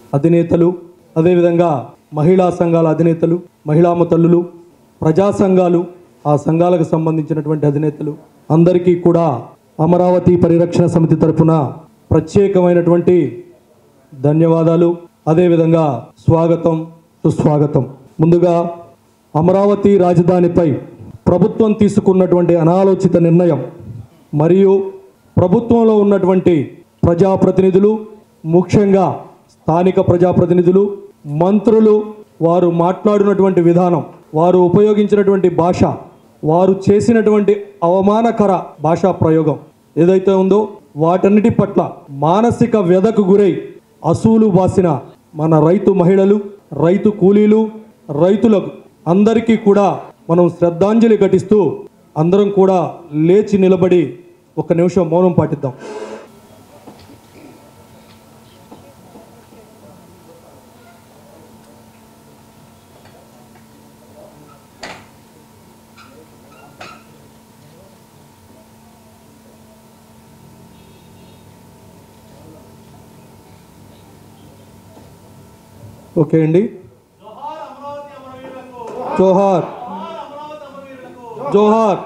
అధినేతలు అదేవిధంగా మహిళా సంఘాల అధినేతలు మహిళామ తల్లులు ప్రజా సంఘాలు ఆ సంఘాలకు సంబంధించినటువంటి అధినేతలు అందరికీ కూడా అమరావతి పరిరక్షణ సమితి తరపున ప్రత్యేకమైనటువంటి ధన్యవాదాలు అదేవిధంగా స్వాగతం సుస్వాగతం ముందుగా అమరావతి రాజధానిపై ప్రభుత్వం తీసుకున్నటువంటి అనాలోచిత నిర్ణయం మరియు ప్రభుత్వంలో ఉన్నటువంటి ప్రజాప్రతినిధులు ముఖ్యంగా స్థానిక ప్రజాప్రతినిధులు మంత్రులు వారు మాట్లాడినటువంటి విధానం వారు ఉపయోగించినటువంటి భాష వారు చేసినటువంటి అవమానకర భాషా ప్రయోగం ఏదైతే ఉందో వాటన్నిటి పట్ల మానసిక వ్యధకు గురై అసూలు బాసిన మన రైతు మహిళలు రైతు కూలీలు రైతులకు అందరికీ కూడా మనం శ్రద్ధాంజలి ఘటిస్తూ అందరం కూడా లేచి నిలబడి ఒక నిమిషం మౌనం పాటిద్దాం ఓకే అండి జోహార్ జోహార్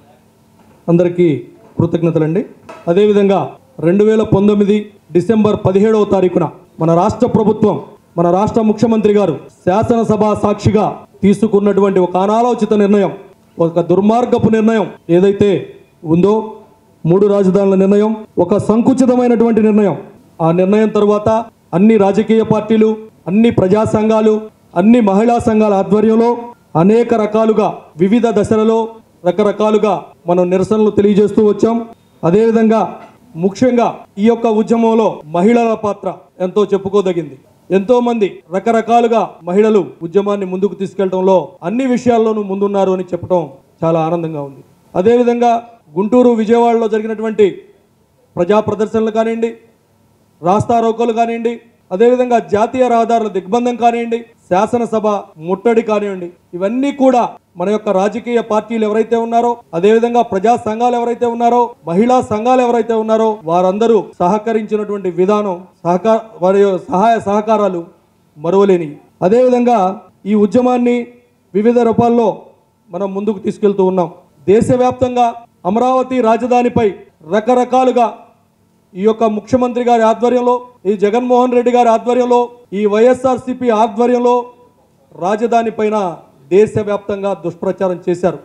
అందరికీ కృతజ్ఞతలండి అదేవిధంగా రెండు వేల పంతొమ్మిది డిసెంబర్ పదిహేడవ తారీఖున మన రాష్ట్ర ప్రభుత్వం మన రాష్ట్ర ముఖ్యమంత్రి గారు శాసనసభ సాక్షిగా తీసుకున్నటువంటి ఒక అనాలోచిత నిర్ణయం ఒక దుర్మార్గపు నిర్ణయం ఏదైతే ఉందో మూడు రాజధానుల నిర్ణయం ఒక సంకుచితమైనటువంటి నిర్ణయం ఆ నిర్ణయం తరువాత అన్ని రాజకీయ పార్టీలు అన్ని ప్రజా సంఘాలు అన్ని మహిళా సంఘాల ఆధ్వర్యంలో అనేక రకాలుగా వివిధ దశలలో రకరకాలుగా మనం నిరసనలు తెలియజేస్తూ వచ్చాం అదేవిధంగా ముఖ్యంగా ఈ యొక్క ఉద్యమంలో మహిళల పాత్ర ఎంతో చెప్పుకోదగింది ఎంతో మంది రకరకాలుగా మహిళలు ఉద్యమాన్ని ముందుకు తీసుకెళ్లడంలో అన్ని విషయాల్లోనూ ముందున్నారు అని చెప్పడం చాలా ఆనందంగా ఉంది అదేవిధంగా గుంటూరు విజయవాడలో జరిగినటువంటి ప్రజా ప్రదర్శనలు కానివ్వండి రాస్తారోకోలు కానివ్వండి అదేవిధంగా జాతీయ రహదారుల దిగ్బంధం కానివ్వండి శాసనసభ ముట్టడి కానివ్వండి ఇవన్నీ కూడా మన యొక్క రాజకీయ పార్టీలు ఎవరైతే ఉన్నారో అదేవిధంగా ప్రజా సంఘాలు ఎవరైతే ఉన్నారో మహిళా సంఘాలు ఎవరైతే ఉన్నారో వారందరూ సహకరించినటువంటి విధానం సహకార వారి సహాయ సహకారాలు మరువలేని అదేవిధంగా ఈ ఉద్యమాన్ని వివిధ రూపాల్లో మనం ముందుకు తీసుకెళ్తూ ఉన్నాం దేశవ్యాప్తంగా అమరావతి రాజధానిపై రకరకాలుగా ఈ యొక్క ముఖ్యమంత్రి గారి ఆధ్వర్యంలో ఈ జగన్మోహన్ రెడ్డి గారి ఆధ్వర్యంలో ఈ వైఎస్ఆర్సిపి ఆధ్వర్యంలో రాజధాని పైన దేశవ్యాప్తంగా దుష్ప్రచారం చేశారు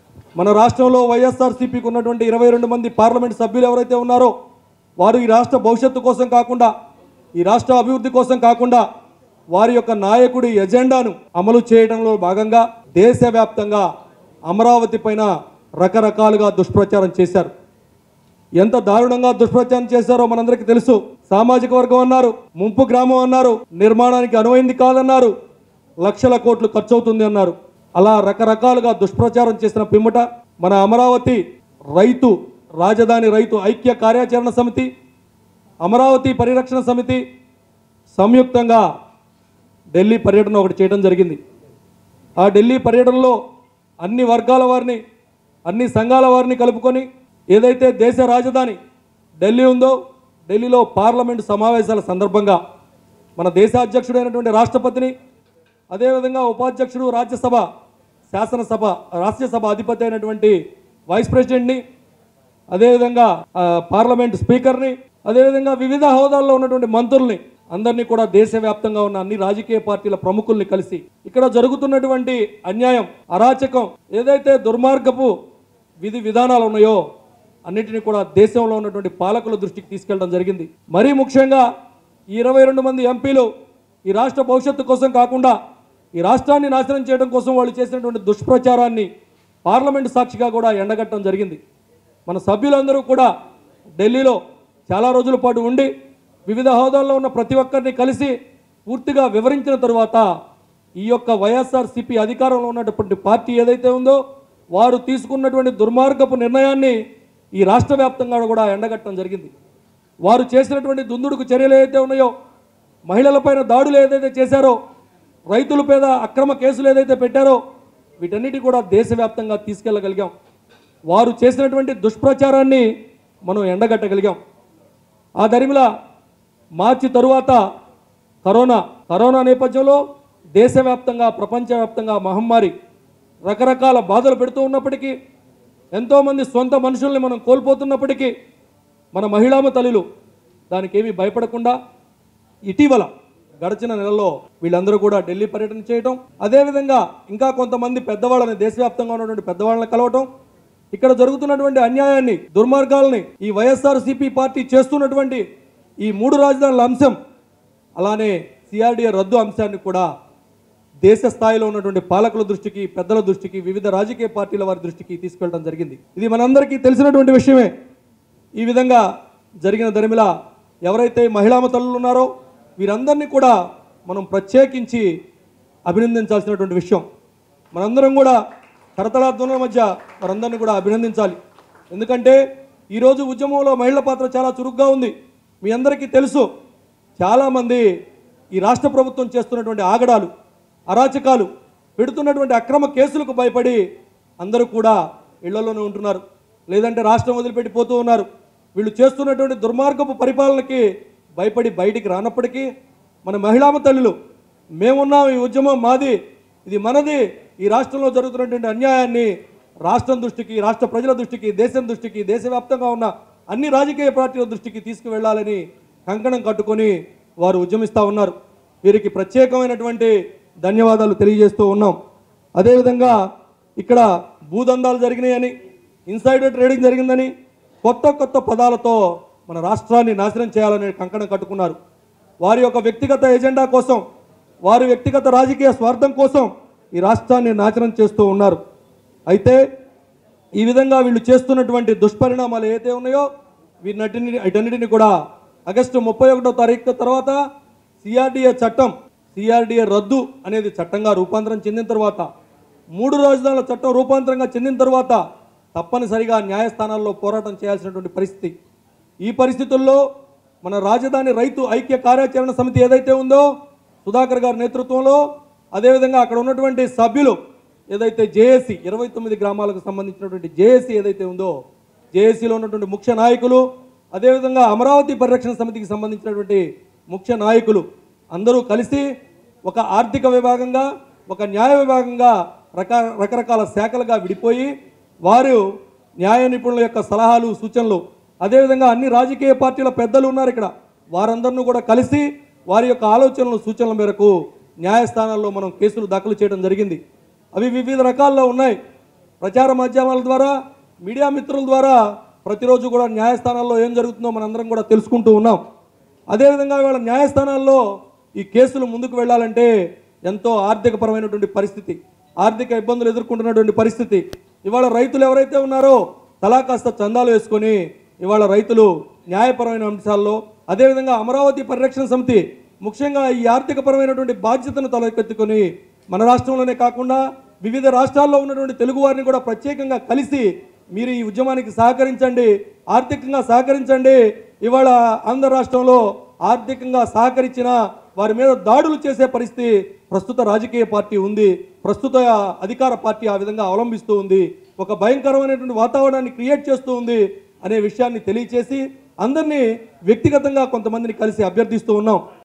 మన రాష్ట్రంలో వైఎస్ఆర్సీపీకి ఉన్నటువంటి ఇరవై రెండు మంది పార్లమెంట్ సభ్యులు ఎవరైతే ఉన్నారో వారు ఈ రాష్ట్ర భవిష్యత్తు కోసం కాకుండా ఈ రాష్ట్ర అభివృద్ధి కోసం కాకుండా వారి యొక్క నాయకుడి ఎజెండాను అమలు చేయడంలో భాగంగా దేశవ్యాప్తంగా అమరావతి పైన రకరకాలుగా దుష్ప్రచారం చేశారు ఎంత దారుణంగా దుష్ప్రచారం చేశారో మనందరికీ తెలుసు సామాజిక వర్గం అన్నారు ముంపు గ్రామం అన్నారు నిర్మాణానికి అనువైంది కాదన్నారు లక్షల కోట్లు ఖర్చు అవుతుంది అన్నారు అలా రకరకాలుగా దుష్ప్రచారం చేసిన పిమ్మట మన అమరావతి రైతు రాజధాని రైతు ఐక్య కార్యాచరణ సమితి అమరావతి పరిరక్షణ సమితి సంయుక్తంగా ఢిల్లీ పర్యటన ఒకటి చేయడం జరిగింది ఆ ఢిల్లీ పర్యటనలో అన్ని వర్గాల వారిని అన్ని సంఘాల వారిని కలుపుకొని ఏదైతే దేశ రాజధాని ఢిల్లీ ఉందో ఢిల్లీలో పార్లమెంటు సమావేశాల సందర్భంగా మన దేశ అధ్యక్షుడైనటువంటి రాష్ట్రపతిని అదేవిధంగా ఉపాధ్యక్షుడు రాజ్యసభ శాసనసభ రాజ్యసభ అధిపతి అయినటువంటి వైస్ ప్రెసిడెంట్ని అదేవిధంగా ఆ, పార్లమెంట్ స్పీకర్ని అదేవిధంగా వివిధ హోదాల్లో ఉన్నటువంటి మంత్రుల్ని అందరినీ కూడా దేశవ్యాప్తంగా ఉన్న అన్ని రాజకీయ పార్టీల ప్రముఖుల్ని కలిసి ఇక్కడ జరుగుతున్నటువంటి అన్యాయం అరాచకం ఏదైతే దుర్మార్గపు విధి విధానాలు ఉన్నాయో అన్నిటిని కూడా దేశంలో ఉన్నటువంటి పాలకుల దృష్టికి తీసుకెళ్ళడం జరిగింది మరీ ముఖ్యంగా ఈ ఇరవై రెండు మంది ఎంపీలు ఈ రాష్ట్ర భవిష్యత్తు కోసం కాకుండా ఈ రాష్ట్రాన్ని నాశనం చేయడం కోసం వాళ్ళు చేసినటువంటి దుష్ప్రచారాన్ని పార్లమెంటు సాక్షిగా కూడా ఎండగట్టడం జరిగింది మన సభ్యులందరూ కూడా ఢిల్లీలో చాలా రోజుల పాటు ఉండి వివిధ హోదాల్లో ఉన్న ప్రతి ఒక్కరిని కలిసి పూర్తిగా వివరించిన తరువాత ఈ యొక్క వైఎస్ఆర్సిపి అధికారంలో ఉన్నటువంటి పార్టీ ఏదైతే ఉందో వారు తీసుకున్నటువంటి దుర్మార్గపు నిర్ణయాన్ని ఈ రాష్ట్ర వ్యాప్తంగా కూడా ఎండగట్టడం జరిగింది వారు చేసినటువంటి దుందుడుకు చర్యలు ఏదైతే ఉన్నాయో మహిళలపైన దాడులు ఏదైతే చేశారో రైతుల మీద అక్రమ కేసులు ఏదైతే పెట్టారో వీటన్నిటి కూడా దేశవ్యాప్తంగా తీసుకెళ్ళగలిగాం వారు చేసినటువంటి దుష్ప్రచారాన్ని మనం ఎండగట్టగలిగాం ఆ దరిమిల మార్చి తరువాత కరోనా కరోనా నేపథ్యంలో దేశవ్యాప్తంగా ప్రపంచవ్యాప్తంగా మహమ్మారి రకరకాల బాధలు పెడుతూ ఉన్నప్పటికీ ఎంతోమంది సొంత మనుషుల్ని మనం కోల్పోతున్నప్పటికీ మన మహిళామ తల్లులు దానికి ఏమీ భయపడకుండా ఇటీవల గడిచిన నెలలో వీళ్ళందరూ కూడా ఢిల్లీ పర్యటన చేయటం అదేవిధంగా ఇంకా కొంతమంది పెద్దవాళ్ళని దేశవ్యాప్తంగా ఉన్నటువంటి పెద్దవాళ్ళని కలవటం ఇక్కడ జరుగుతున్నటువంటి అన్యాయాన్ని దుర్మార్గాల్ని ఈ వైఎస్ఆర్ పార్టీ చేస్తున్నటువంటి ఈ మూడు రాజధానుల అంశం అలానే సిఆర్డీఏ రద్దు అంశాన్ని కూడా దేశ స్థాయిలో ఉన్నటువంటి పాలకుల దృష్టికి పెద్దల దృష్టికి వివిధ రాజకీయ పార్టీల వారి దృష్టికి తీసుకెళ్ళడం జరిగింది ఇది మనందరికీ తెలిసినటువంటి విషయమే ఈ విధంగా జరిగిన దరిమిల ఎవరైతే మహిళామ తల్లులు ఉన్నారో వీరందరినీ కూడా మనం ప్రత్యేకించి అభినందించాల్సినటువంటి విషయం మనందరం కూడా కరతలాధ్వనుల మధ్య వారందరినీ కూడా అభినందించాలి ఎందుకంటే ఈరోజు ఉద్యమంలో మహిళల పాత్ర చాలా చురుగ్గా ఉంది మీ అందరికీ తెలుసు చాలామంది ఈ రాష్ట్ర ప్రభుత్వం చేస్తున్నటువంటి ఆగడాలు అరాచకాలు పెడుతున్నటువంటి అక్రమ కేసులకు భయపడి అందరూ కూడా ఇళ్లలోనే ఉంటున్నారు లేదంటే రాష్ట్రం వదిలిపెట్టి పోతూ ఉన్నారు వీళ్ళు చేస్తున్నటువంటి దుర్మార్గపు పరిపాలనకి భయపడి బయటికి రానప్పటికీ మన మహిళామ తల్లులు మేమున్నాం ఈ ఉద్యమం మాది ఇది మనది ఈ రాష్ట్రంలో జరుగుతున్నటువంటి అన్యాయాన్ని రాష్ట్రం దృష్టికి రాష్ట్ర ప్రజల దృష్టికి దేశం దృష్టికి దేశవ్యాప్తంగా ఉన్న అన్ని రాజకీయ పార్టీల దృష్టికి తీసుకువెళ్ళాలని కంకణం కట్టుకొని వారు ఉద్యమిస్తూ ఉన్నారు వీరికి ప్రత్యేకమైనటువంటి ధన్యవాదాలు తెలియజేస్తూ ఉన్నాం అదేవిధంగా ఇక్కడ భూదందాలు జరిగినాయని ఇన్సైడర్ ట్రేడింగ్ జరిగిందని కొత్త కొత్త పదాలతో మన రాష్ట్రాన్ని నాశనం చేయాలని కంకణం కట్టుకున్నారు వారి యొక్క వ్యక్తిగత ఎజెండా కోసం వారి వ్యక్తిగత రాజకీయ స్వార్థం కోసం ఈ రాష్ట్రాన్ని నాశనం చేస్తూ ఉన్నారు అయితే ఈ విధంగా వీళ్ళు చేస్తున్నటువంటి దుష్పరిణామాలు ఏదైతే ఉన్నాయో వీటినటిని వీటన్నిటిని కూడా ఆగస్టు ముప్పై ఒకటో తారీఖు తర్వాత సిఆర్డిఏ చట్టం సిఆర్డిఏ రద్దు అనేది చట్టంగా రూపాంతరం చెందిన తర్వాత మూడు రాజధానుల చట్టం రూపాంతరంగా చెందిన తర్వాత తప్పనిసరిగా న్యాయస్థానాల్లో పోరాటం చేయాల్సినటువంటి పరిస్థితి ఈ పరిస్థితుల్లో మన రాజధాని రైతు ఐక్య కార్యాచరణ సమితి ఏదైతే ఉందో సుధాకర్ గారి నేతృత్వంలో అదేవిధంగా అక్కడ ఉన్నటువంటి సభ్యులు ఏదైతే జేఏసీ ఇరవై తొమ్మిది గ్రామాలకు సంబంధించినటువంటి జేఏసీ ఏదైతే ఉందో జేఏసీలో ఉన్నటువంటి ముఖ్య నాయకులు అదేవిధంగా అమరావతి పరిరక్షణ సమితికి సంబంధించినటువంటి ముఖ్య నాయకులు అందరూ కలిసి ఒక ఆర్థిక విభాగంగా ఒక న్యాయ విభాగంగా రక రకరకాల శాఖలుగా విడిపోయి వారు న్యాయ నిపుణుల యొక్క సలహాలు సూచనలు అదేవిధంగా అన్ని రాజకీయ పార్టీల పెద్దలు ఉన్నారు ఇక్కడ వారందరినీ కూడా కలిసి వారి యొక్క ఆలోచనలు సూచనల మేరకు న్యాయస్థానాల్లో మనం కేసులు దాఖలు చేయడం జరిగింది అవి వివిధ రకాల్లో ఉన్నాయి ప్రచార మాధ్యమాల ద్వారా మీడియా మిత్రుల ద్వారా ప్రతిరోజు కూడా న్యాయస్థానాల్లో ఏం జరుగుతుందో మనందరం కూడా తెలుసుకుంటూ ఉన్నాం అదేవిధంగా ఇవాళ న్యాయస్థానాల్లో ఈ కేసులు ముందుకు వెళ్ళాలంటే ఎంతో ఆర్థికపరమైనటువంటి పరిస్థితి ఆర్థిక ఇబ్బందులు ఎదుర్కొంటున్నటువంటి పరిస్థితి ఇవాళ రైతులు ఎవరైతే ఉన్నారో తలా కాస్త చందాలు వేసుకొని ఇవాళ రైతులు న్యాయపరమైన అంశాల్లో అదేవిధంగా అమరావతి పరిరక్షణ సమితి ముఖ్యంగా ఈ ఆర్థికపరమైనటువంటి బాధ్యతను తలకెత్తుకొని మన రాష్ట్రంలోనే కాకుండా వివిధ రాష్ట్రాల్లో ఉన్నటువంటి తెలుగు వారిని కూడా ప్రత్యేకంగా కలిసి మీరు ఈ ఉద్యమానికి సహకరించండి ఆర్థికంగా సహకరించండి ఇవాళ ఆంధ్ర రాష్ట్రంలో ఆర్థికంగా సహకరించిన వారి మీద దాడులు చేసే పరిస్థితి ప్రస్తుత రాజకీయ పార్టీ ఉంది ప్రస్తుత అధికార పార్టీ ఆ విధంగా అవలంబిస్తూ ఉంది ఒక భయంకరమైనటువంటి వాతావరణాన్ని క్రియేట్ చేస్తూ ఉంది అనే విషయాన్ని తెలియచేసి అందరినీ వ్యక్తిగతంగా కొంతమందిని కలిసి అభ్యర్థిస్తూ ఉన్నాం